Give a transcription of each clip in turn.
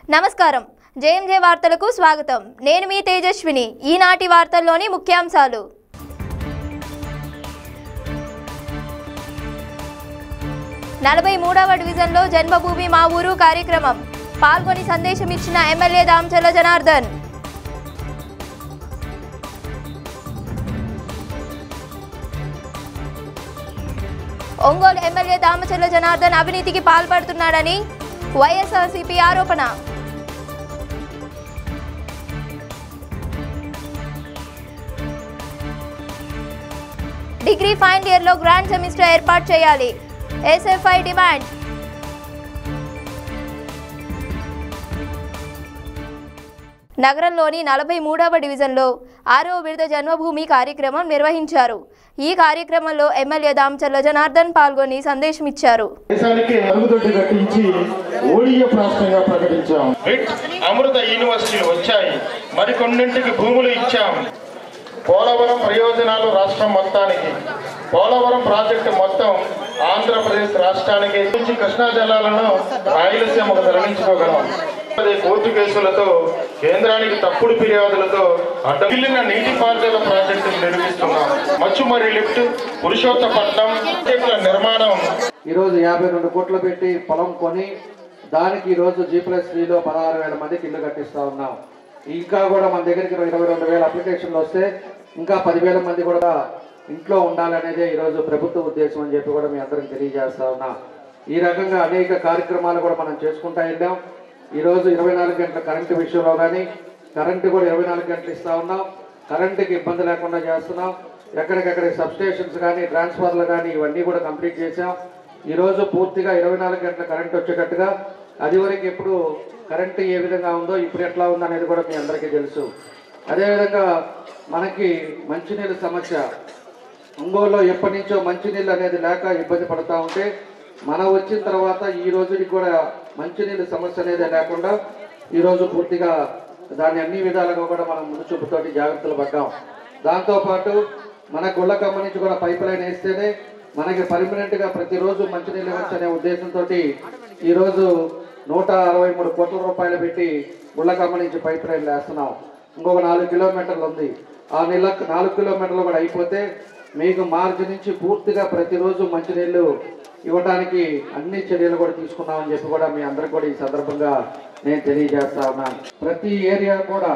నమస్కారం జేఎంజే వార్తలకు స్వాగతం నేను మీ తేజస్విని ఈనాటి వార్తల్లోని ముఖ్యాంశాలు నలభై మూడవ డివిజన్లో జన్మభూమి మా ఊరు కార్యక్రమం పాల్గొని సందేశం ఇచ్చిన ఎమ్మెల్యే దామచల్ల జనార్దన్ ఒంగోలు ఎమ్మెల్యే దామచల్ల జనార్దన్ అవినీతికి పాల్పడుతున్నాడని వైఎస్ఆర్సీపీ ఆరోపణ డిగ్రీ ఫైనల్ ఇయర్లో గ్రాండ్ సెమిస్టర్ ఏర్పాటు చేయాలి ఎస్ఎఫ్ఐ డిమాండ్ నగరంలోని నలభై మూడవ డివిజన్లో ఆరో విడత జన్మభూమి కార్యక్రమం నిర్వహించారు ఈ కార్యక్రమంలో ఎమ్మెల్యే దామచల్ల జనార్దన్ పాల్గొని సందేశమిచ్చారు దేశానికి మరుగుదొడ్డి కట్టించి ఓడిఎఫ్ రాష్ట్రంగా ప్రకటించాం బిట్ అమృత యూనివర్సిటీలు వచ్చాయి మరికొన్నింటికి భూములు ఇచ్చాం పోలవరం ప్రయోజనాలు రాష్ట్రం మొత్తానికి పోలవరం ప్రాజెక్టు మొత్తం ఆంధ్రప్రదేశ్ రాష్ట్రానికి నుంచి కృష్ణా జలాలను రాయలసీమకు తరలించుకోగలం అదే కోర్టు కేసులతో కేంద్రానికి తప్పుడు ఫిర్యాదులతో అడ్డగిల్లిన నీటిపారుదల ప్రాజెక్టును నిర్మిస్తున్నాం మచ్చుమరి లిఫ్ట్ పురుషోత్తపట్నం ప్రాజెక్టుల నిర్మాణం ఈరోజు యాభై రెండు కోట్లు పెట్టి పొలం కొని దానికి ఈరోజు జీ ప్లస్ త్రీలో పదహారు వేల మందికి ఇల్లు కట్టిస్తా ఉన్నాం ఇంకా కూడా మన దగ్గరికి ఇరవై రెండు వేల అప్లికేషన్లు వస్తే ఇంకా పదివేల మంది కూడా ఇంట్లో ఉండాలనేదే ఈరోజు ప్రభుత్వ ఉద్దేశం అని చెప్పి కూడా మీ అందరికి తెలియజేస్తా ఉన్నా ఈ రకంగా అనేక కార్యక్రమాలు కూడా మనం చేసుకుంటా వెళ్ళాం ఈరోజు ఇరవై నాలుగు గంటల కరెంటు విషయంలో కానీ కరెంటు కూడా ఇరవై నాలుగు గంటలు ఇస్తా ఉన్నాం కరెంటుకి ఇబ్బంది లేకుండా చేస్తున్నాం ఎక్కడికెక్కడ సబ్ స్టేషన్స్ కానీ ట్రాన్స్ఫర్లు కానీ ఇవన్నీ కూడా కంప్లీట్ చేసాం ఈరోజు పూర్తిగా ఇరవై నాలుగు గంటల కరెంట్ వచ్చేటట్టుగా అది వరకు ఎప్పుడు కరెంటు ఏ విధంగా ఉందో ఇప్పుడు ఎట్లా ఉందో అనేది కూడా మీ అందరికీ తెలుసు అదేవిధంగా మనకి మంచినీళ్ళ సమస్య ఒంగోలులో ఎప్పటి నుంచో మంచినీళ్ళు అనేది లేక ఇబ్బంది పడతా ఉంటే మనం వచ్చిన తర్వాత ఈ రోజుకి కూడా మంచినీళ్ళ సమస్య అనేది లేకుండా ఈరోజు పూర్తిగా దాన్ని అన్ని విధాలుగా కూడా మనం ముందు చూపుతోటి జాగ్రత్తలు పడ్డాం దాంతోపాటు మన గుళ్ళకమ్మ నుంచి కూడా పైప్ లైన్ వేస్తేనే మనకి పర్మనెంట్గా ప్రతిరోజు మంచినీళ్ళు ఇవ్వచ్చు అనే ఉద్దేశంతో ఈరోజు నూట అరవై మూడు కోట్ల రూపాయలు పెట్టి గుళ్ళకమ్మ నుంచి పైప్ లైన్ వేస్తున్నాం ఇంకొక నాలుగు కిలోమీటర్లు ఉంది ఆ నెల నాలుగు కిలోమీటర్లు కూడా అయిపోతే మీకు మార్చి నుంచి పూర్తిగా ప్రతిరోజు మంచినీళ్ళు ఇవ్వడానికి అన్ని చర్యలు కూడా తీసుకున్నామని చెప్పి కూడా మీ అందరికి కూడా ఈ సందర్భంగా నేను తెలియజేస్తా ఉన్నాను ప్రతి ఏరియా కూడా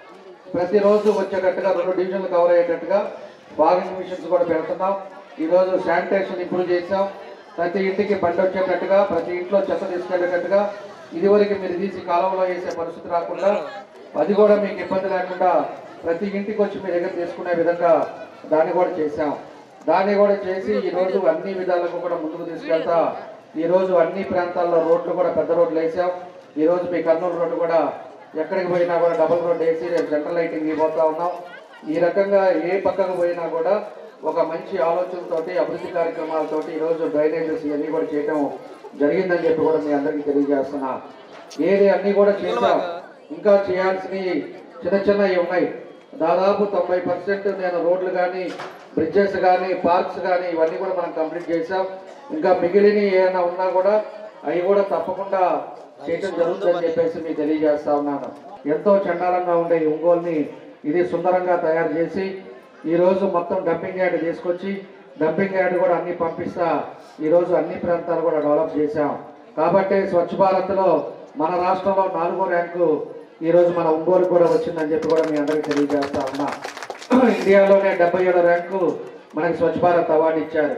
ప్రతిరోజు వచ్చేటట్టుగా రెండు డివిజన్లు కవర్ అయ్యేటట్టుగా వాగింగ్ మిషన్స్ కూడా పెడుతున్నాం ఈరోజు శానిటేషన్ ఇంప్రూవ్ చేసాం ప్రతి ఇంటికి బండి వచ్చేటట్టుగా ప్రతి ఇంట్లో చెత్త తీసుకెళ్లేటట్టుగా ఇదివరకు మీరు తీసి కాలంలో వేసే పరిస్థితి రాకుండా అది కూడా మీకు ఇబ్బంది లేకుండా ప్రతి ఇంటికి వచ్చి మీ దగ్గర తీసుకునే విధంగా దాన్ని కూడా చేశాం దాన్ని కూడా చేసి ఈ రోజు అన్ని విధాలకు కూడా ముందుకు తీసుకెళ్తా ఈ రోజు అన్ని ప్రాంతాల్లో రోడ్లు కూడా పెద్ద రోడ్లు వేసాం ఈ రోజు మీ కర్నూలు రోడ్డు కూడా ఎక్కడికి పోయినా కూడా డబుల్ రోడ్ వేసి రేపు సెంట్రల్ లైటింగ్ ఇవ్వబోతా ఉన్నాం ఈ రకంగా ఏ పక్కకు పోయినా కూడా ఒక మంచి ఆలోచనతోటి అభివృద్ధి కార్యక్రమాలతోటి ఈరోజు డ్రైనేజెస్ ఇవన్నీ కూడా చేయడం జరిగిందని చెప్పి కూడా మీ అందరికీ తెలియజేస్తున్నా ఏది అన్నీ కూడా చేశాం ఇంకా చేయాల్సినవి చిన్న చిన్నవి ఉన్నాయి దాదాపు తొంభై పర్సెంట్ నేను రోడ్లు కానీ బ్రిడ్జెస్ కానీ పార్క్స్ కానీ ఇవన్నీ కూడా మనం కంప్లీట్ చేసాం ఇంకా మిగిలిన ఏమైనా ఉన్నా కూడా అవి కూడా తప్పకుండా చేయడం జరుగుతుందని చెప్పేసి మీకు తెలియజేస్తా ఉన్నాను ఎంతో చండాలంగా ఉండే ఈ ఒంగోలుని ఇది సుందరంగా తయారు చేసి ఈ రోజు మొత్తం డంపింగ్ యార్డ్ తీసుకొచ్చి డంపింగ్ యార్డ్ కూడా అన్ని పంపిస్తా ఈ రోజు అన్ని ప్రాంతాలు కూడా డెవలప్ చేశాం కాబట్టి స్వచ్ఛ భారత్లో మన రాష్ట్రంలో నాలుగో ర్యాంకు ఈ రోజు మన ఒంగోలు కూడా వచ్చిందని చెప్పి కూడా మీ అందరికీ తెలియజేస్తా ఉన్నా ఇండియాలోనే డెబ్బై ఏడో ర్యాంకు మనకి స్వచ్ఛ భారత్ అవార్డు ఇచ్చారు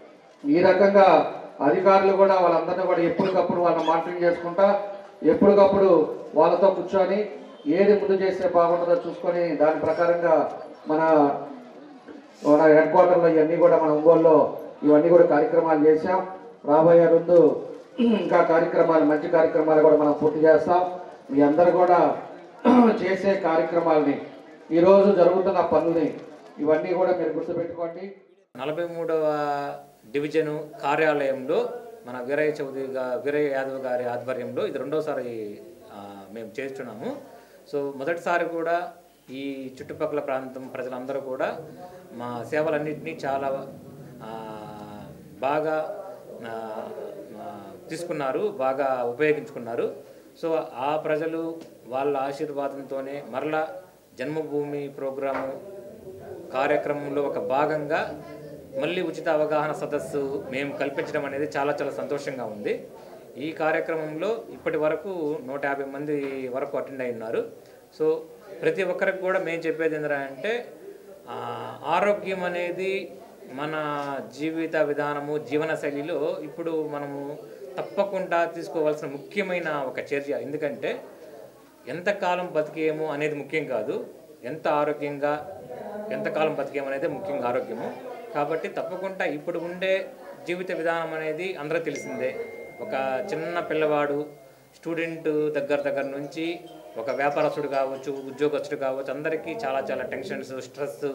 ఈ రకంగా అధికారులు కూడా వాళ్ళందరినీ కూడా ఎప్పటికప్పుడు వాళ్ళని మానిటరింగ్ చేసుకుంటా ఎప్పటికప్పుడు వాళ్ళతో కూర్చొని ఏది ముందు చేస్తే బాగుంటుందో చూసుకొని దాని ప్రకారంగా మన మన హెడ్ క్వార్టర్లో ఇవన్నీ కూడా మన ఒంగోలులో ఇవన్నీ కూడా కార్యక్రమాలు చేశాం రాబోయే ముందు ఇంకా కార్యక్రమాలు మంచి కార్యక్రమాలు కూడా మనం పూర్తి చేస్తాం మీ అందరు కూడా చేసే కార్యక్రమాలని ఈరోజు జరుగుతున్న పనుల్ని ఇవన్నీ కూడా మీరు గుర్తుపెట్టుకోండి నలభై మూడవ డివిజను కార్యాలయంలో మన వీరయ్య చౌదరి గా వీరయ్య యాదవ్ గారి ఆధ్వర్యంలో ఇది రెండోసారి ఆ, మేము చేస్తున్నాము సో మొదటిసారి కూడా ఈ చుట్టుపక్కల ప్రాంతం ప్రజలందరూ కూడా మా సేవలన్నింటినీ చాలా ఆ, బాగా ఆ, ఆ, తీసుకున్నారు బాగా ఉపయోగించుకున్నారు సో ఆ ప్రజలు వాళ్ళ ఆశీర్వాదంతోనే మరలా జన్మభూమి ప్రోగ్రాము కార్యక్రమంలో ఒక భాగంగా మళ్ళీ ఉచిత అవగాహన సదస్సు మేము కల్పించడం అనేది చాలా చాలా సంతోషంగా ఉంది ఈ కార్యక్రమంలో ఇప్పటి వరకు నూట యాభై మంది వరకు అటెండ్ అయి ఉన్నారు సో ప్రతి ఒక్కరికి కూడా మేము చెప్పేది ఏంటంటే ఆ, ఆరోగ్యం అనేది మన జీవిత విధానము జీవన శైలిలో ఇప్పుడు మనము తప్పకుండా తీసుకోవాల్సిన ముఖ్యమైన ఒక చర్య ఎందుకంటే ఎంతకాలం బతికేమో అనేది ముఖ్యం కాదు ఎంత ఆరోగ్యంగా ఎంతకాలం బతికేమో అనేది ముఖ్యంగా ఆరోగ్యము కాబట్టి తప్పకుండా ఇప్పుడు ఉండే జీవిత విధానం అనేది అందరూ తెలిసిందే ఒక చిన్న పిల్లవాడు స్టూడెంట్ దగ్గర దగ్గర నుంచి ఒక వ్యాపారస్తుడు కావచ్చు ఉద్యోగస్తుడు కావచ్చు అందరికీ చాలా చాలా టెన్షన్స్ స్ట్రెస్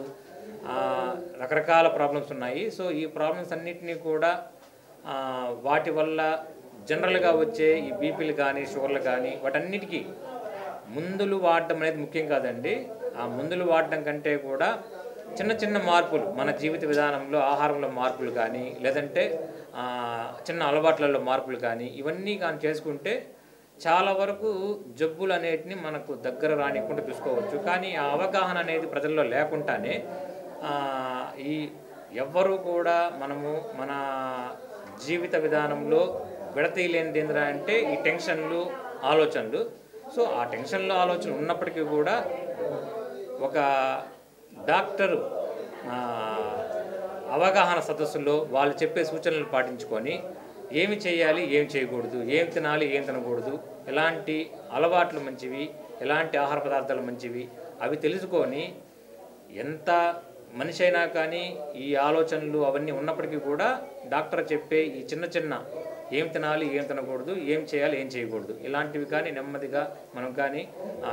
రకరకాల ప్రాబ్లమ్స్ ఉన్నాయి సో ఈ ప్రాబ్లమ్స్ అన్నిటినీ కూడా ఆ, వాటి వల్ల జనరల్గా వచ్చే ఈ బీపీలు కానీ షుగర్లు కానీ వాటన్నిటికీ మందులు వాడడం అనేది ముఖ్యం కాదండి ఆ మందులు వాడడం కంటే కూడా చిన్న చిన్న మార్పులు మన జీవిత విధానంలో ఆహారంలో మార్పులు కానీ లేదంటే ఆ, చిన్న అలవాట్లలో మార్పులు కానీ ఇవన్నీ కానీ చేసుకుంటే చాలా వరకు జబ్బులు అనేటిని మనకు దగ్గర రానికుండా చూసుకోవచ్చు కానీ ఆ అవగాహన అనేది ప్రజల్లో లేకుండానే ఆ, ఈ ఎవ్వరూ కూడా మనము మన జీవిత విధానంలో విడతీయలేనిది ఏంటంటే అంటే ఈ టెన్షన్లు ఆలోచనలు సో ఆ టెన్షన్లు ఆలోచన ఉన్నప్పటికీ కూడా ఒక డాక్టరు ఆ, అవగాహన సదస్సుల్లో వాళ్ళు చెప్పే సూచనలు పాటించుకొని ఏమి చేయాలి ఏం చేయకూడదు ఏం తినాలి ఏం తినకూడదు ఎలాంటి అలవాట్లు మంచివి ఎలాంటి ఆహార పదార్థాలు మంచివి అవి తెలుసుకొని ఎంత మనిషి అయినా కానీ ఈ ఆలోచనలు అవన్నీ ఉన్నప్పటికీ కూడా డాక్టర్ చెప్పే ఈ చిన్న చిన్న ఏం తినాలి ఏం తినకూడదు ఏం చేయాలి ఏం చేయకూడదు ఇలాంటివి కానీ నెమ్మదిగా మనం కానీ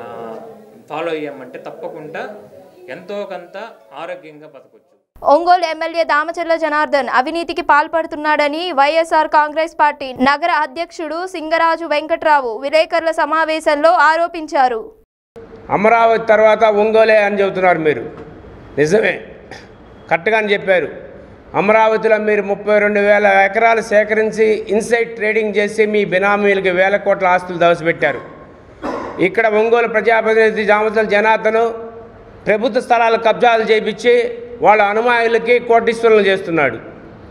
ఫాలో అయ్యామంటే తప్పకుండా ఎంతో కొంత ఆరోగ్యంగా బతకొచ్చు ఒంగోలు ఎమ్మెల్యే దామచర్ల జనార్దన్ అవినీతికి పాల్పడుతున్నాడని వైఎస్ఆర్ కాంగ్రెస్ పార్టీ నగర అధ్యక్షుడు సింగరాజు వెంకట్రావు విలేకరుల సమావేశంలో ఆరోపించారు అమరావతి తర్వాత ఒంగోలే అని చెబుతున్నారు మీరు నిజమే కరెక్ట్గా అని చెప్పారు అమరావతిలో మీరు ముప్పై రెండు వేల ఎకరాలు సేకరించి ఇన్సైడ్ ట్రేడింగ్ చేసి మీ బినామీలకి వేల కోట్ల ఆస్తులు దవసపెట్టారు ఇక్కడ ఒంగోలు ప్రజాప్రతినిధి జామతల జనార్దను ప్రభుత్వ స్థలాలు కబ్జాలు చేయించి వాళ్ళ అనుమాయులకి కోటీశ్వరులు చేస్తున్నాడు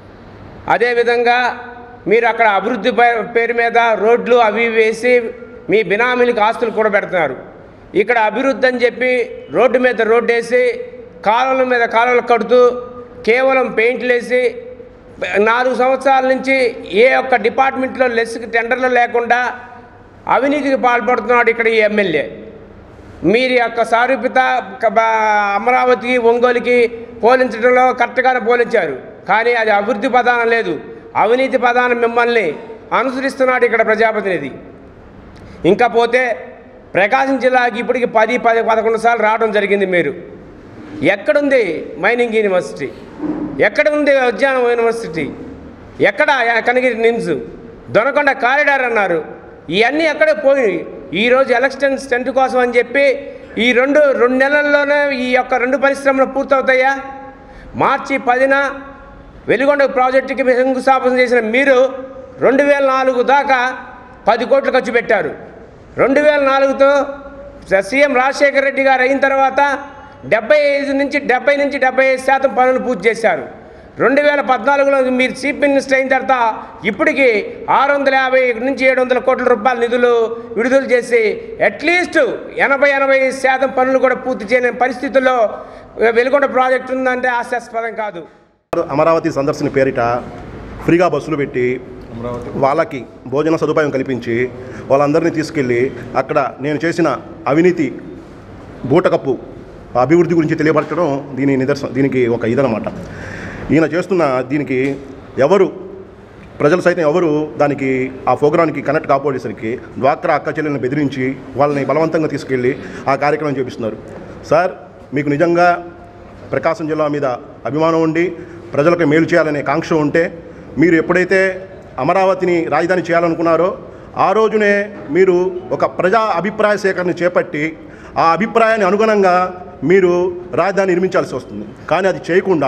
అదేవిధంగా మీరు అక్కడ అభివృద్ధి పే- పేరు మీద రోడ్లు అవి ఇవి వేసి మీ బినామీలకు ఆస్తులు కూడా పెడుతున్నారు ఇక్కడ అభివృద్ధి అని చెప్పి రోడ్డు మీద రోడ్డు వేసి కాలువల మీద కాలువలు కడుతూ కేవలం పెయింట్లు వేసి నాలుగు సంవత్సరాల నుంచి ఏ ఒక్క డిపార్ట్మెంట్లో లెస్కి టెండర్లు లేకుండా అవినీతికి పాల్పడుతున్నాడు ఇక్కడ ఈ ఎమ్మెల్యే మీరు యొక్క సారూప్యత క- బా- అమరావతికి ఒంగోలుకి పోలించడంలో కరెక్ట్గానే పోలించారు కానీ అది అభివృద్ధి ప్రధానం లేదు అవినీతి ప్రధానం మిమ్మల్ని అనుసరిస్తున్నాడు ఇక్కడ ప్రజాప్రతినిధి ఇంకా పోతే ప్రకాశం జిల్లాకి ఇప్పటికి పది పది పదకొండు సార్లు రావడం జరిగింది మీరు ఎక్కడుంది మైనింగ్ యూనివర్సిటీ ఎక్కడ ఉంది ఉద్యానం యూనివర్సిటీ ఎక్కడ కనగిరి నిమ్స్ దొనకొండ కారిడార్ అన్నారు ఇవన్నీ ఎక్కడ పోయి ఈరోజు ఎలక్షన్ స్టెంట్ కోసం అని చెప్పి ఈ రెండు రెండు నెలల్లోనే ఈ యొక్క రెండు పరిశ్రమలు పూర్తవుతాయా మార్చి పదిన వెలిగొండ ప్రాజెక్టుకి శంకుస్థాపన చేసిన మీరు రెండు వేల నాలుగు దాకా పది కోట్లు ఖర్చు పెట్టారు రెండు వేల నాలుగుతో సీఎం రాజశేఖర రెడ్డి గారు అయిన తర్వాత డెబ్బై ఐదు నుంచి డెబ్బై నుంచి డెబ్బై ఐదు శాతం పనులు పూర్తి చేశారు రెండు వేల పద్నాలుగులో మీరు చీఫ్ మినిస్టర్ అయిన తర్వాత ఇప్పటికి ఆరు వందల యాభై నుంచి ఏడు వందల కోట్ల రూపాయల నిధులు విడుదల చేసి అట్లీస్ట్ ఎనభై ఎనభై శాతం పనులు కూడా పూర్తి చేయని పరిస్థితుల్లో వెలుగొండ ప్రాజెక్టు ఉందంటే హాస్యాస్పదం కాదు అమరావతి సందర్శన పేరిట ఫ్రీగా బస్సులు పెట్టి వాళ్ళకి భోజన సదుపాయం కల్పించి వాళ్ళందరినీ తీసుకెళ్ళి అక్కడ నేను చేసిన అవినీతి బూటకప్పు అభివృద్ధి గురించి తెలియపరచడం దీని నిదర్శనం దీనికి ఒక ఇదనమాట ఈయన చేస్తున్న దీనికి ఎవరు ప్రజలు సైతం ఎవరు దానికి ఆ ప్రోగ్రానికి కనెక్ట్ కాకపోయేసరికి డ్వాక్రా అక్క చెల్లెలను బెదిరించి వాళ్ళని బలవంతంగా తీసుకెళ్ళి ఆ కార్యక్రమం చేపిస్తున్నారు సార్ మీకు నిజంగా ప్రకాశం జిల్లా మీద అభిమానం ఉండి ప్రజలకు మేలు చేయాలనే కాంక్ష ఉంటే మీరు ఎప్పుడైతే అమరావతిని రాజధాని చేయాలనుకున్నారో ఆ రోజునే మీరు ఒక ప్రజా అభిప్రాయ సేకరణ చేపట్టి ఆ అభిప్రాయాన్ని అనుగుణంగా మీరు రాజధాని నిర్మించాల్సి వస్తుంది కానీ అది చేయకుండా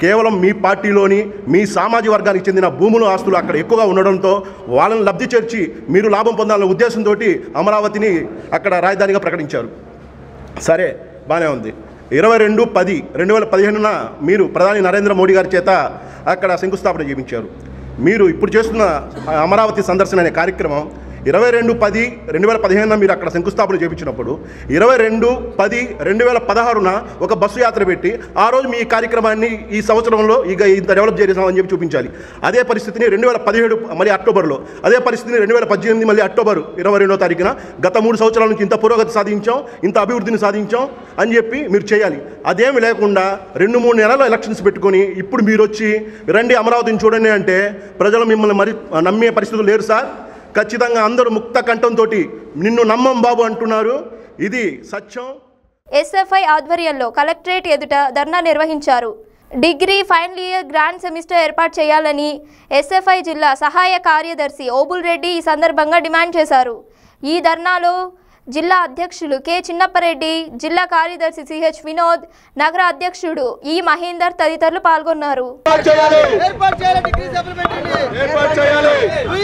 కేవలం మీ పార్టీలోని మీ సామాజిక వర్గానికి చెందిన భూములు ఆస్తులు అక్కడ ఎక్కువగా ఉండడంతో వాళ్ళని లబ్ధి చేర్చి మీరు లాభం పొందాలనే ఉద్దేశంతో అమరావతిని అక్కడ రాజధానిగా ప్రకటించారు సరే బాగానే ఉంది ఇరవై రెండు పది రెండు వేల పదిహేనున మీరు ప్రధాని నరేంద్ర మోడీ గారి చేత అక్కడ శంకుస్థాపన చేయించారు మీరు ఇప్పుడు చేస్తున్న అమరావతి సందర్శన అనే కార్యక్రమం ఇరవై రెండు పది రెండు వేల పదిహేనున మీరు అక్కడ శంకుస్థాపన చేయించినప్పుడు ఇరవై రెండు పది రెండు వేల పదహారున ఒక బస్సు యాత్ర పెట్టి ఆ రోజు మీ కార్యక్రమాన్ని ఈ సంవత్సరంలో ఇక ఇంత డెవలప్ చేసామని చెప్పి చూపించాలి అదే పరిస్థితిని రెండు వేల పదిహేడు మళ్ళీ అక్టోబర్లో అదే పరిస్థితిని రెండు వేల పద్దెనిమిది మళ్ళీ అక్టోబర్ ఇరవై రెండో తారీఖున గత మూడు సంవత్సరాల నుంచి ఇంత పురోగతి సాధించాం ఇంత అభివృద్ధిని సాధించాం అని చెప్పి మీరు చేయాలి అదేమి లేకుండా రెండు మూడు నెలల ఎలక్షన్స్ పెట్టుకొని ఇప్పుడు మీరు వచ్చి రండి అమరావతిని చూడండి అంటే ప్రజలు మిమ్మల్ని మరి నమ్మే పరిస్థితులు లేరు సార్ ఖచ్చితంగా అందరూ ముక్త కంఠంతో నిన్ను నమ్మం బాబు అంటున్నారు ఇది సత్యం ఎస్ఎఫ్ఐ ఆధ్వర్యంలో కలెక్టరేట్ ఎదుట ధర్నా నిర్వహించారు degree final year grand semester ఏర్పాటు చేయాలని ఎస్ఎఫ్ఐ జిల్లా సహాయ కార్యదర్శి ఓబుల్ రెడ్డి ఈ సందర్భంగా డిమాండ్ చేశారు ఈ ధర్నాలో జిల్లా అధ్యక్షులు కె చిన్నప్పరెడ్డి జిల్లా కార్యదర్శి సిహెచ్ వినోద్ నగర అధ్యక్షుడు ఈ మహేందర్ తదితరులు పాల్గొన్నారు ఏర్పాటు చేయాలి డిగ్రీ సప్లిమెంటరీని ఏర్పాటు చేయాలి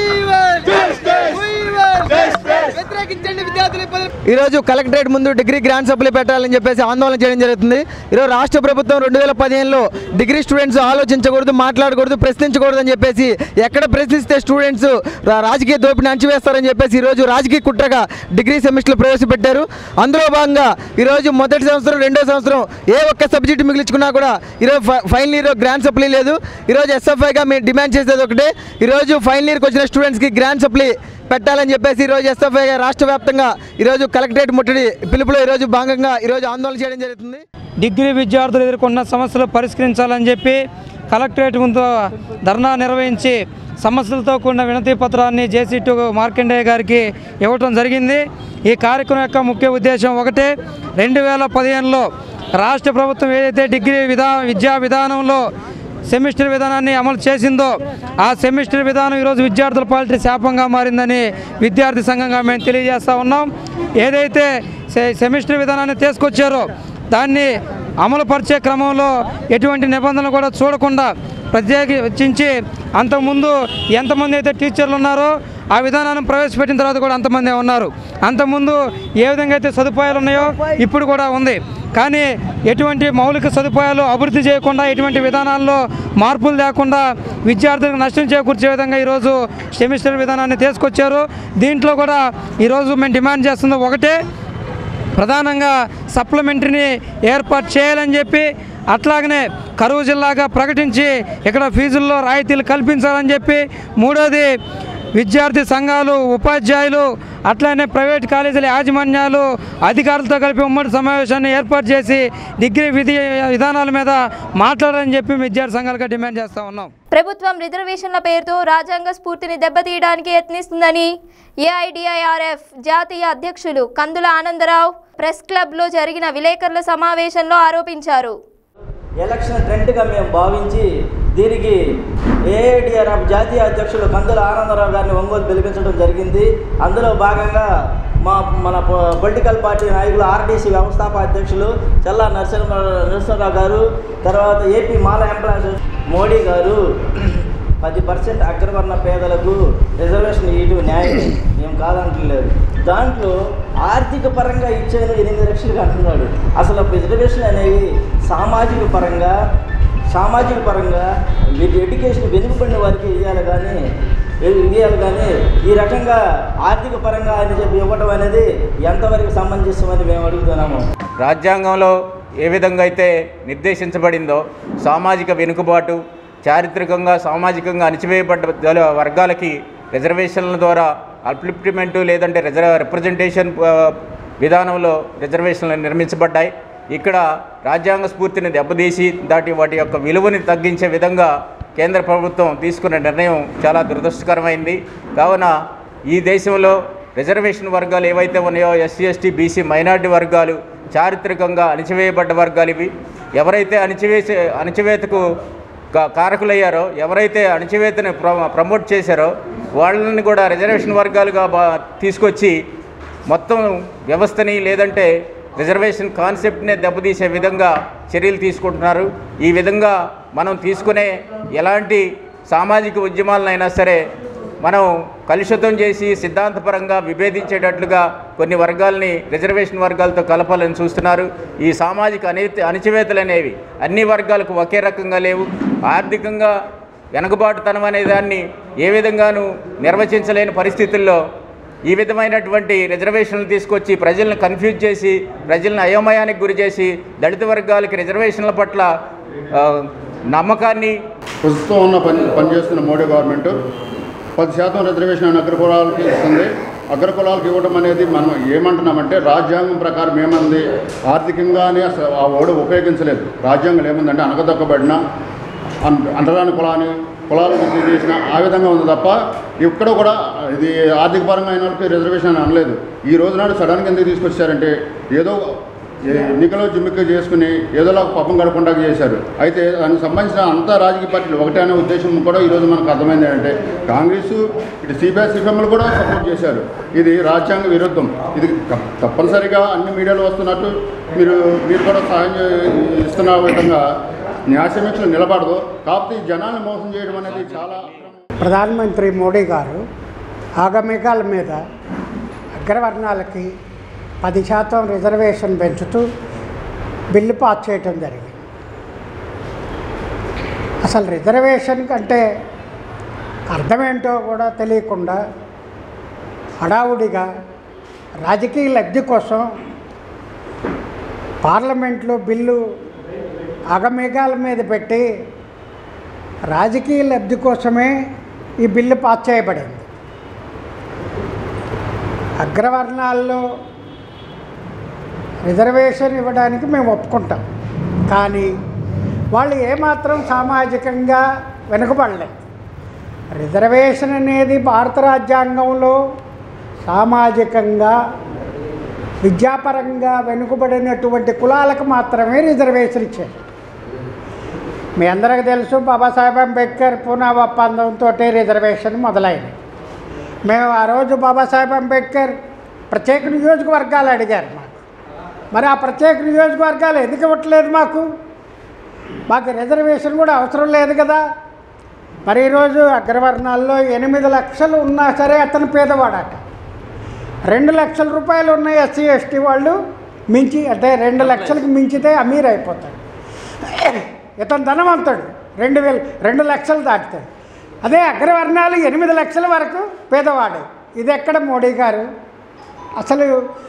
వ్యతిరేకించండి విద్యార్థులు ఇబ్బంది ఈరోజు కలెక్టరేట్ ముందు డిగ్రీ గ్రాండ్ సప్లై పెట్టాలని చెప్పేసి ఆందోళన చేయడం జరుగుతుంది ఈరోజు రాష్ట్ర ప్రభుత్వం రెండు వేల పదిహేనులో డిగ్రీ స్టూడెంట్స్ ఆలోచించకూడదు మాట్లాడకూడదు ప్రశ్నించకూడదు అని చెప్పేసి ఎక్కడ ప్రశ్నిస్తే స్టూడెంట్స్ రా- రాజకీయ దోపిని అంచివేస్తారని చెప్పేసి ఈరోజు రాజకీయ కుట్రగా డిగ్రీ సెమిస్టర్లు ప్రవేశపెట్టారు అందులో భాగంగా ఈరోజు మొదటి సంవత్సరం రెండో సంవత్సరం ఏ ఒక్క సబ్జెక్టు మిగిలించుకున్నా కూడా ఈరోజు ఫ- ఫైనల్ ఇయర్ గ్రాండ్ సప్లై లేదు ఈరోజు ఎస్ఎఫ్ఐగా మేము డిమాండ్ చేసేది ఒకటే ఈరోజు ఫైనల్ ఇయర్కి వచ్చిన స్టూడెంట్స్కి గ్రాండ్ సప్లై పెట్టాలని చెప్పేసి ఈరోజు ఎస్ఎఫ్ఐ రాష్ట్ర వ్యాప్తంగా ఈరోజు కలెక్టరేట్ ముట్టడి పిలుపులో ఈరోజు భాగంగా ఈరోజు ఆందోళన చేయడం జరుగుతుంది డిగ్రీ విద్యార్థులు ఎదుర్కొన్న సమస్యలు పరిష్కరించాలని చెప్పి కలెక్టరేట్ ముందు ధర్నా నిర్వహించి సమస్యలతో కూడిన వినతి పత్రాన్ని జేసీ టు మార్కండేయ గారికి ఇవ్వటం జరిగింది ఈ కార్యక్రమం యొక్క ముఖ్య ఉద్దేశం ఒకటే రెండు వేల పదిహేనులో రాష్ట్ర ప్రభుత్వం ఏదైతే డిగ్రీ విధా విద్యా విధానంలో సెమిస్టర్ విధానాన్ని అమలు చేసిందో ఆ సెమిస్టర్ విధానం ఈరోజు విద్యార్థుల పాలిటీ శాపంగా మారిందని విద్యార్థి సంఘంగా మేము తెలియజేస్తా ఉన్నాం ఏదైతే సె- సెమిస్టర్ విధానాన్ని తీసుకొచ్చారో దాన్ని అమలుపరిచే క్రమంలో ఎటువంటి నిబంధనలు కూడా చూడకుండా ప్రత్యేకించి అంతకుముందు ఎంతమంది అయితే టీచర్లు ఉన్నారో ఆ విధానాన్ని ప్రవేశపెట్టిన తర్వాత కూడా అంతమంది ఉన్నారు అంతకుముందు ఏ విధంగా అయితే సదుపాయాలు ఉన్నాయో ఇప్పుడు కూడా ఉంది కానీ ఎటువంటి మౌలిక సదుపాయాలు అభివృద్ధి చేయకుండా ఎటువంటి విధానాల్లో మార్పులు లేకుండా విద్యార్థులకు నష్టం చేకూర్చే విధంగా ఈరోజు సెమిస్టర్ విధానాన్ని తీసుకొచ్చారు దీంట్లో కూడా ఈరోజు మేము డిమాండ్ చేస్తుంది ఒకటే ప్రధానంగా సప్లిమెంటరీని ఏర్పాటు చేయాలని చెప్పి అట్లాగనే కరువు జిల్లాగా ప్రకటించి ఇక్కడ ఫీజుల్లో రాయితీలు కల్పించాలని చెప్పి మూడోది విద్యార్థి సంఘాలు ఉపాధ్యాయులు అట్లానే ప్రైవేట్ కాలేజీల యాజమాన్యాలు అధికారులతో కలిపి ఉమ్మడి సమావేశాన్ని ఏర్పాటు చేసి డిగ్రీ విధి విధానాల మీద మాట్లాడాలని చెప్పి విద్యార్థి సంఘాలుగా డిమాండ్ చేస్తూ ఉన్నాం ప్రభుత్వం రిజర్వేషన్ల పేరుతో రాజ్యాంగ స్ఫూర్తిని దెబ్బతీయడానికి యత్నిస్తుందని ఏఐడిఐఆర్ఎఫ్ జాతీయ అధ్యక్షులు కందుల ఆనందరావు ప్రెస్ క్లబ్లో జరిగిన విలేకరుల సమావేశంలో ఆరోపించారు ఎలక్షన్ ట్రెండ్గా మేము భావించి దీనికి ఏఐడిఆర్ఎఫ్ జాతీయ అధ్యక్షులు కందుల ఆనందరావు గారిని ఒంగోలు పిలిపించడం జరిగింది అందులో భాగంగా మా మన పొ- పొలిటికల్ పార్టీ నాయకులు ఆర్డీసీ వ్యవస్థాపక అధ్యక్షులు చల్లా నరసింహ నరసింహరావు గారు తర్వాత ఏపీ మాల ఎంప్లాయీస్ మోడీ గారు పది పర్సెంట్ అగ్రవర్ణ పేదలకు రిజర్వేషన్ ఇవ్వడం న్యాయం ఏం కాదంటలేదు దాంట్లో ఆర్థిక పరంగా ఇచ్చాను ఎనిమిది లక్షలు అంటున్నాడు అసలు రిజర్వేషన్ అనేవి సామాజిక పరంగా సామాజిక పరంగా వీటి ఎడ్యుకేషన్ వెనుకబడిన వారికి ఇవ్వాలి కానీ ఇవ్వాలి కానీ ఈ రకంగా ఆర్థిక పరంగా అని చెప్పి ఇవ్వడం అనేది ఎంతవరకు సమంజసమని మేము అడుగుతున్నాము రాజ్యాంగంలో ఏ విధంగా అయితే నిర్దేశించబడిందో సామాజిక వెనుకబాటు చారిత్రకంగా సామాజికంగా అణచివేయబడ్డ జల- వర్గాలకి రిజర్వేషన్ల ద్వారా అప్లిప్టిమెంటు లేదంటే రిజర్వ్ రిప్రజెంటేషన్ ఆ, విధానంలో రిజర్వేషన్లు నిర్మించబడ్డాయి ఇక్కడ రాజ్యాంగ స్ఫూర్తిని దెబ్బతీసి దాటి వాటి యొక్క విలువని తగ్గించే విధంగా కేంద్ర ప్రభుత్వం తీసుకున్న నిర్ణయం చాలా దురదృష్టకరమైంది కావున ఈ దేశంలో రిజర్వేషన్ వర్గాలు ఏవైతే ఉన్నాయో ఎస్సీ ఎస్టీ బీసీ మైనార్టీ వర్గాలు చారిత్రకంగా అణచివేయబడ్డ వర్గాలు ఇవి ఎవరైతే అణచివేసే అణచివేతకు కా- కారకులయ్యారో ఎవరైతే అణచివేతను ప్ర ప్రమోట్ చేశారో వాళ్ళని కూడా రిజర్వేషన్ వర్గాలుగా బా తీసుకొచ్చి మొత్తం వ్యవస్థని లేదంటే రిజర్వేషన్ కాన్సెప్ట్నే దెబ్బతీసే విధంగా చర్యలు తీసుకుంటున్నారు ఈ విధంగా మనం తీసుకునే ఎలాంటి సామాజిక ఉద్యమాలనైనా సరే మనం కలుషితం చేసి సిద్ధాంతపరంగా విభేదించేటట్లుగా కొన్ని వర్గాల్ని రిజర్వేషన్ వర్గాలతో కలపాలని చూస్తున్నారు ఈ సామాజిక అని అణిచివేతలు అనేవి అన్ని వర్గాలకు ఒకే రకంగా లేవు ఆర్థికంగా వెనుకబాటుతనం అనే దాన్ని ఏ విధంగానూ నిర్వచించలేని పరిస్థితుల్లో ఈ విధమైనటువంటి రిజర్వేషన్లు తీసుకొచ్చి ప్రజలను కన్ఫ్యూజ్ చేసి ప్రజలను అయోమయానికి గురి చేసి దళిత వర్గాలకి రిజర్వేషన్ల పట్ల ఆ, నమ్మకాన్ని ప్రస్తుతం ఉన్న పని పనిచేస్తున్న మోడీ గవర్నమెంట్ పది శాతం రిజర్వేషన్ అగ్ర కులాలకి ఇస్తుంది అగ్ర కులాలకు ఇవ్వడం అనేది మనం ఏమంటున్నామంటే రాజ్యాంగం ప్రకారం ఏమంది ఆర్థికంగానే అసలు ఆ ఓడు ఉపయోగించలేదు రాజ్యాంగం ఏముందంటే అనగదొక్కబడిన అన్- అంటరాని కులాన్ని కులాలకు ఇది చేసిన ఆ విధంగా ఉంది తప్ప ఇక్కడ కూడా ఇది ఆర్థిక పరంగా అయిన వాళ్ళకి రిజర్వేషన్ అని అనలేదు ఈ రోజు నాడు సడన్గా ఎందుకు తీసుకొచ్చారంటే ఏదో ఎన్నికలో జిమ్మిక చేసుకుని ఏదోలా పప్పం గడకుండా చేశారు అయితే దానికి సంబంధించిన అంతా రాజకీయ పార్టీలు ఒకటే అనే ఉద్దేశం కూడా ఈరోజు మనకు అర్థమైంది ఏంటంటే కాంగ్రెస్ ఇటు సిపిఐ సిపిఎంలు కూడా సపోర్ట్ చేశారు ఇది రాజ్యాంగ విరుద్ధం ఇది తప్- తప్పనిసరిగా అన్ని మీడియాలో వస్తున్నట్టు మీరు మీరు కూడా సహాయం చే- ఇస్తున్న విధంగా న్యాయసమీక్షలు నిలబడదు కాకపోతే ఈ జనాన్ని మోసం చేయడం అనేది చాలా ప్రధానమంత్రి మోడీ గారు ఆగమేఘాల మీద అగ్రవర్ణాలకి పది శాతం రిజర్వేషన్ పెంచుతూ బిల్లు పాస్ చేయటం జరిగింది అసలు రిజర్వేషన్ కంటే అర్థమేంటో కూడా తెలియకుండా హడావుడిగా రాజకీయ లబ్ధి కోసం పార్లమెంట్లో బిల్లు అగమేఘాల మీద పెట్టి రాజకీయ లబ్ధి కోసమే ఈ బిల్లు పాస్ చేయబడింది అగ్రవర్ణాల్లో రిజర్వేషన్ ఇవ్వడానికి మేము ఒప్పుకుంటాం కానీ వాళ్ళు ఏమాత్రం సామాజికంగా వెనుకబడలేదు రిజర్వేషన్ అనేది భారత రాజ్యాంగంలో సామాజికంగా విద్యాపరంగా వెనుకబడినటువంటి కులాలకు మాత్రమే రిజర్వేషన్ ఇచ్చారు మీ అందరికీ తెలుసు బాబాసాహెబ్ అంబేద్కర్ పూనా ఒప్పందంతో రిజర్వేషన్ మొదలైంది మేము ఆ రోజు బాబాసాహెబ్ అంబేద్కర్ ప్రత్యేక నియోజకవర్గాలు అడిగారు మాకు మరి ఆ ప్రత్యేక నియోజకవర్గాలు ఎందుకు ఇవ్వట్లేదు మాకు మాకు రిజర్వేషన్ కూడా అవసరం లేదు కదా మరి ఈరోజు అగ్రవర్ణాల్లో ఎనిమిది లక్షలు ఉన్నా సరే అతను పేదవాడట రెండు లక్షల రూపాయలు ఉన్న ఎస్సీ ఎస్టీ వాళ్ళు మించి అంటే రెండు లక్షలకు మించితే అమీర్ అయిపోతాడు ఇతను ధనవంతుడు రెండు వేలు రెండు లక్షలు దాటుతాడు అదే అగ్రవర్ణాలు ఎనిమిది లక్షల వరకు పేదవాడు ఇది ఎక్కడ మోడీ గారు అసలు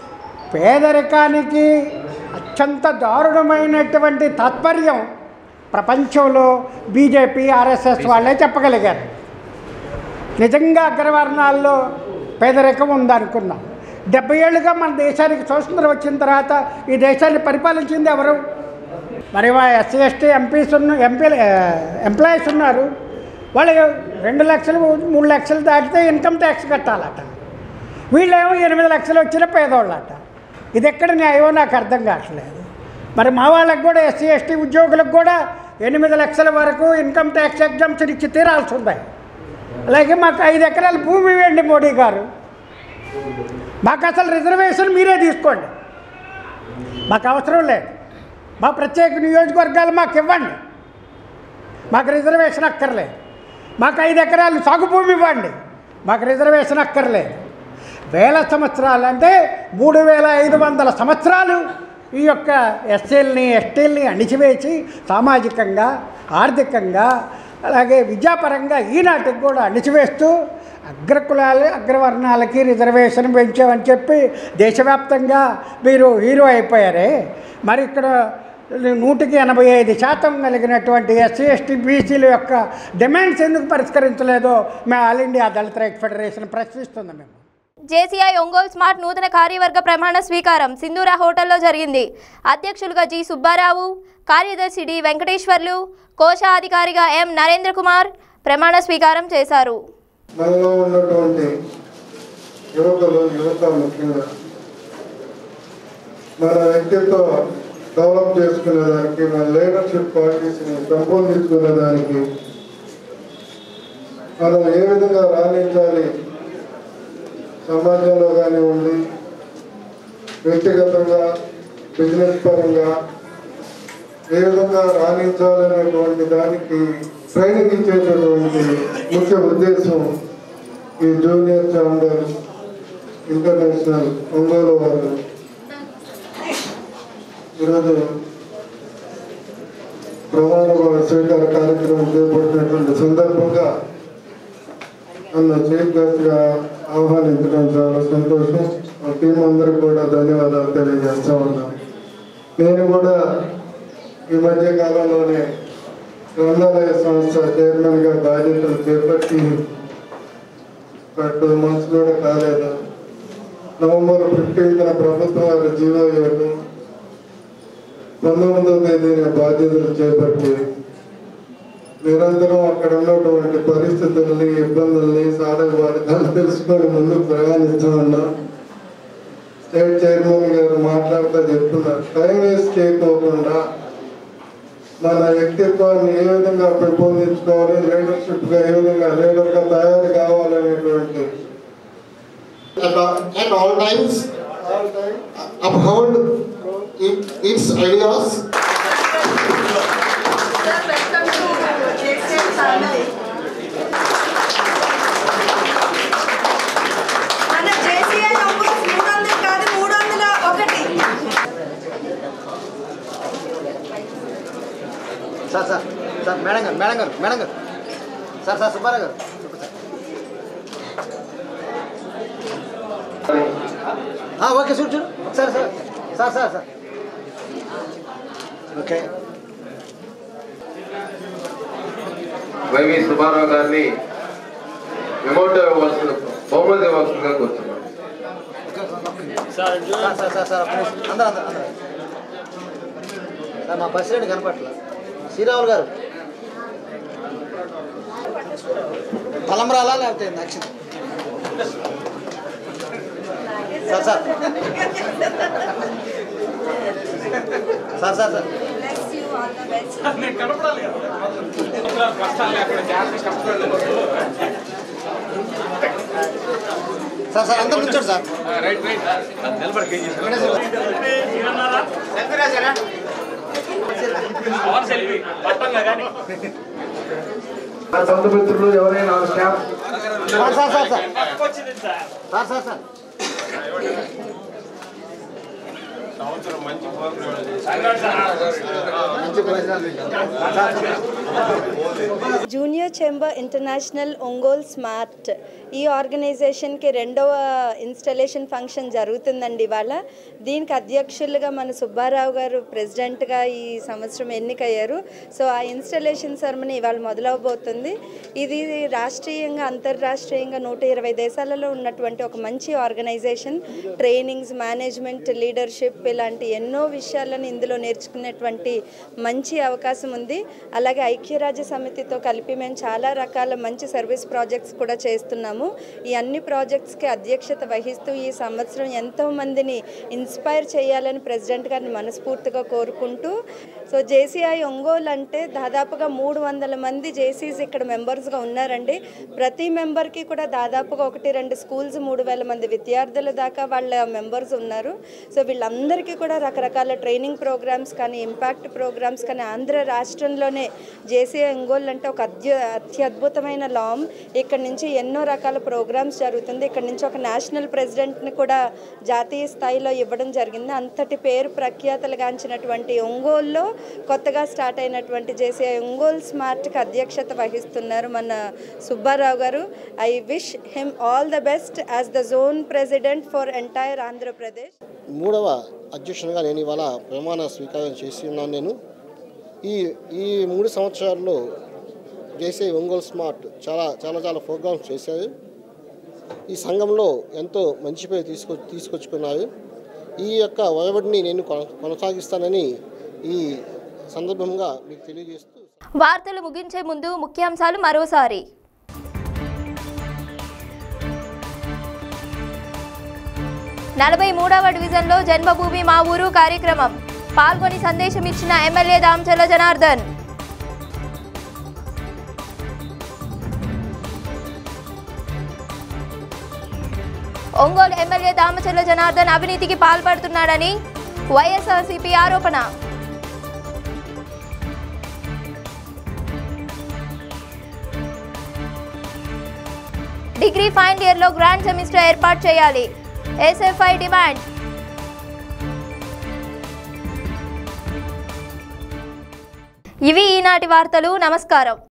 పేదరికానికి అత్యంత దారుణమైనటువంటి తాత్పర్యం ప్రపంచంలో బీజేపీ ఆర్ఎస్ఎస్ వాళ్ళే చెప్పగలిగారు నిజంగా అగ్రవర్ణాల్లో పేదరికం ఉందనుకున్నాం డెబ్బై ఏళ్ళుగా మన దేశానికి స్వతంత్రం వచ్చిన తర్వాత ఈ దేశాన్ని పరిపాలించింది ఎవరు మరి మా ఎస్సీ ఎస్టీ ఎంపీస్ ఉన్న ఎంపీ ఎంప్లాయీస్ ఉన్నారు వాళ్ళు రెండు లక్షలు మూడు లక్షలు దాటితే ఇన్కమ్ ట్యాక్స్ కట్టాలట వీళ్ళేమో ఎనిమిది లక్షలు వచ్చిన పేదోళ్ళట ఇది ఎక్కడ న్యాయమో నాకు అర్థం కావట్లేదు మరి మా వాళ్ళకి కూడా ఎస్సీ ఎస్టీ ఉద్యోగులకు కూడా ఎనిమిది లక్షల వరకు ఇన్కమ్ ట్యాక్స్ ఎగ్జామ్షన్ ఇచ్చి తీరాల్సి ఉంది అలాగే మాకు ఐదు ఎకరాల భూమి ఇవ్వండి మోడీ గారు మాకు అసలు రిజర్వేషన్ మీరే తీసుకోండి మాకు అవసరం లేదు మా ప్రత్యేక నియోజకవర్గాలు మాకు ఇవ్వండి మాకు రిజర్వేషన్ అక్కర్లేదు మాకు ఐదు ఎకరాలు సాగు భూమి ఇవ్వండి మాకు రిజర్వేషన్ అక్కర్లేదు వేల సంవత్సరాలు అంటే మూడు వేల ఐదు వందల సంవత్సరాలు ఈ యొక్క ఎస్సీల్ని ఎస్టీల్ని అణిచివేసి సామాజికంగా ఆర్థికంగా అలాగే విద్యాపరంగా ఈనాటికి కూడా అణిచివేస్తూ అగ్రకులాలు అగ్రవర్ణాలకి రిజర్వేషన్ పెంచామని చెప్పి దేశవ్యాప్తంగా మీరు హీరో అయిపోయారే మరి ఇక్కడ నూటికి ఎనభై ఐదు శాతం కలిగినటువంటి ఎస్సీ ఎస్టీ బీసీల యొక్క డిమాండ్స్ ఎందుకు పరిష్కరించలేదో మేము all India Dalit right federation ప్రశ్నిస్తుంది మేము జేసీఐ ఒంగోలు స్మార్ట్ నూతన కార్యవర్గ ప్రమాణ స్వీకారం సింధూరా హోటల్లో జరిగింది అధ్యక్షులుగా జి సుబ్బారావు కార్యదర్శి డి వెంకటేశ్వర్లు కోశాధికారిగా ఎం నరేంద్ర కుమార్ ప్రమాణ స్వీకారం చేశారు మనలో ఉన్నటువంటి యువకులు యువత ముఖ్యంగా మన వ్యక్తిత్వం డెవలప్ చేసుకునేదానికి మన లీడర్షిప్ క్వాలిటీస్ని పెంపొందించుకునేదానికి మనం ఏ విధంగా రాణించాలి సమాజంలో కానివ్వండి వ్యక్తిగతంగా బిజినెస్ పరంగా ఏ విధంగా రాణించాలనేటువంటి దానికి ట్రైనింగ్ ఇచ్చేటటువంటి ముఖ్య ఉద్దేశం ఈ జూనియర్ ఛాంబర్ ఇంటర్నేషనల్ ఒంగోలు వారు ఈరోజు ప్రమాణ స్వీకార కార్యక్రమం చేపట్టినటువంటి సందర్భంగా నన్ను చీఫ్ గెస్ట్గా ఆహ్వానించడం చాలా సంతోషం ఆ టీం అందరికి కూడా ధన్యవాదాలు తెలియజేస్తా ఉన్నాను నేను కూడా ఈ మధ్య కాలంలోనే గ్రంథాలయ సంస్థ చైర్మన్గా బాధ్యతలు చేపట్టి ఒక టూ మంత్స్ కూడా కాలేదు నవంబర్ ఫిఫ్టీన్త్న ప్రభుత్వం వారి జీవో ఇవ్వడం పంతొమ్మిదవ తేదీన బాధ్యతలు చేపట్టి నిరంతరం అక్కడ ఉన్నటువంటి పరిస్థితుల్ని ఇబ్బందుల్ని సాధక బాధకాలు తెలుసుకొని ముందుకు ప్రయాణిస్తూ ఉన్నాం స్టేట్ చైర్మన్ గారు మాట్లాడుతూ చెప్తున్నారు టైం వేస్ట్ చేయకోకుండా మన వ్యక్తిత్వాన్ని ఏ విధంగా పెంపొందించుకోవాలి లీడర్షిప్గా ఏ విధంగా లీడర్గా తయారు కావాలనేటువంటి at all times uphold it, its ideas మన జేసీఐ నంబర్స్ మూడు వందలు కాదు మూడు వందల ఒకటి సార్ సార్ సార్ మేడం గారు మేడం గారు మేడం గారు సార్ సార్ సుబ్బారావు గారు ఆ, ఓకే చూడు చూడు sir sir sir sir sir okay YV Subbarao గారిని మెమోటో ఇవ్వాల్సిన బహుమతి ఇవ్వాల్సిందిగా కూర్చున్నాం సార్ సార్ సార్ సార్ ఒక్క నిమిషం. అందరూ అందరూ అందరూ సార్ మా ప్రెసిడెంట్ కనపట్ల శ్రీరాములు గారు తలంబరాలా లేకపోతే నచ్చింది sir sir sir sir sir sir sir అందరు కూర్చోండి సార్ నా సొంత మిత్రులు ఎవరైనా staff sir sir sir sir sir sir sir junior chamber international Ongole smart ఈ ఆర్గనైజేషన్కి రెండవ ఇన్స్టలేషన్ ఫంక్షన్ జరుగుతుందండి ఇవాళ దీనికి అధ్యక్షులుగా మన సుబ్బారావు గారు ప్రెసిడెంట్గా ఈ సంవత్సరం ఎన్నికయ్యారు సో ఆ ఇన్స్టలేషన్ సెరమనీ ఇవాళ మొదలవబోతుంది ఇది రాష్ట్రీయంగా అంతర్రాష్ట్రీయంగా నూట ఇరవై దేశాలలో ఉన్నటువంటి ఒక మంచి ఆర్గనైజేషన్ ట్రైనింగ్స్ మేనేజ్మెంట్ లీడర్షిప్ ఇలాంటి ఎన్నో విషయాలను ఇందులో నేర్చుకునేటువంటి మంచి అవకాశం ఉంది అలాగే ఐక్యరాజ్య సమితితో కలిపి మేము చాలా రకాల మంచి సర్వీస్ ప్రాజెక్ట్స్ కూడా చేస్తున్నాము ఈ అన్ని ప్రాజెక్ట్స్కి అధ్యక్షత వహిస్తూ ఈ సంవత్సరం ఎంతో మందిని ఇన్స్పైర్ చేయాలని ప్రెసిడెంట్ గారిని మనస్ఫూర్తిగా కోరుకుంటూ సో జేసీఐ ఒంగోలు అంటే దాదాపుగా మూడు వందల మంది జేసీస్ ఇక్కడ మెంబర్స్గా ఉన్నారండి ప్రతి మెంబర్కి కూడా దాదాపుగా ఒకటి రెండు స్కూల్స్ మూడు వేల మంది విద్యార్థుల దాకా వాళ్ళ మెంబర్స్ ఉన్నారు సో వీళ్ళందరికీ కూడా రకరకాల ట్రైనింగ్ ప్రోగ్రామ్స్ కానీ ఇంపాక్ట్ ప్రోగ్రామ్స్ కానీ ఆంధ్ర రాష్ట్రంలోనే జేసీఐ ఒంగోలు అంటే ఒక అత్య అత్యద్భుతమైన లామ్ ఇక్కడ నుంచి ఎన్నో రకాల ప్రోగ్రామ్స్ జరుగుతుంది ఇక్కడ నుంచి ఒక నేషనల్ ప్రెసిడెంట్ని కూడా జాతీయ స్థాయిలో ఇవ్వడం జరిగింది అంతటి పేరు ప్రఖ్యాతలుగాంచినటువంటి ఒంగోలులో కొత్తగా స్టార్ట్ అయినటువంటి జేసీఐ ఒంగోలు స్మార్ట్కి అధ్యక్షత వహిస్తున్నారు మన Subbarao garu I wish him all the best as the zone president for entire Andhra Pradesh మూడవ అధ్యక్షునిగా నేను ఇవాళ ప్రమాణ స్వీకారం చేసి ఉన్నాను నేను ఈ ఈ మూడు సంవత్సరాల్లో జేసీ ఒంగోలు స్మార్ట్ చాలా చాలా చాలా ప్రోగ్రామ్స్ చేశారు ఈ సంఘంలో ఎంతో మంచి పేరు తీసుకొ తీసుకొచ్చుకున్నారు ఈ యొక్క ఒరవడిని నేను కొన- కొనసాగిస్తానని ఈ సందర్భంగా మీకు తెలియజేస్తూ వార్తలు ముగించే ముందు ముఖ్యాంశాలు మరోసారి నలభై మూడవ డివిజన్లో జన్మభూమి మా ఊరు కార్యక్రమం పాల్గొని సందేశం ఇచ్చిన ఎమ్మెల్యే దామచల జనార్దన్ ఒంగోలు ఎమ్మెల్యే దామచల జనార్దన్ అవినీతికి పాల్పడుతున్నాడని వైఎస్ఆర్సీపీ ఆరోపణ డిగ్రీ ఫైనల్ ఇయర్లో గ్రాండ్ సెమిస్టర్ ఏర్పాటు చేయాలి ఎస్ఎఫ్ఐ డిమాండ్ ఇవి ఈనాటి వార్తలు నమస్కారం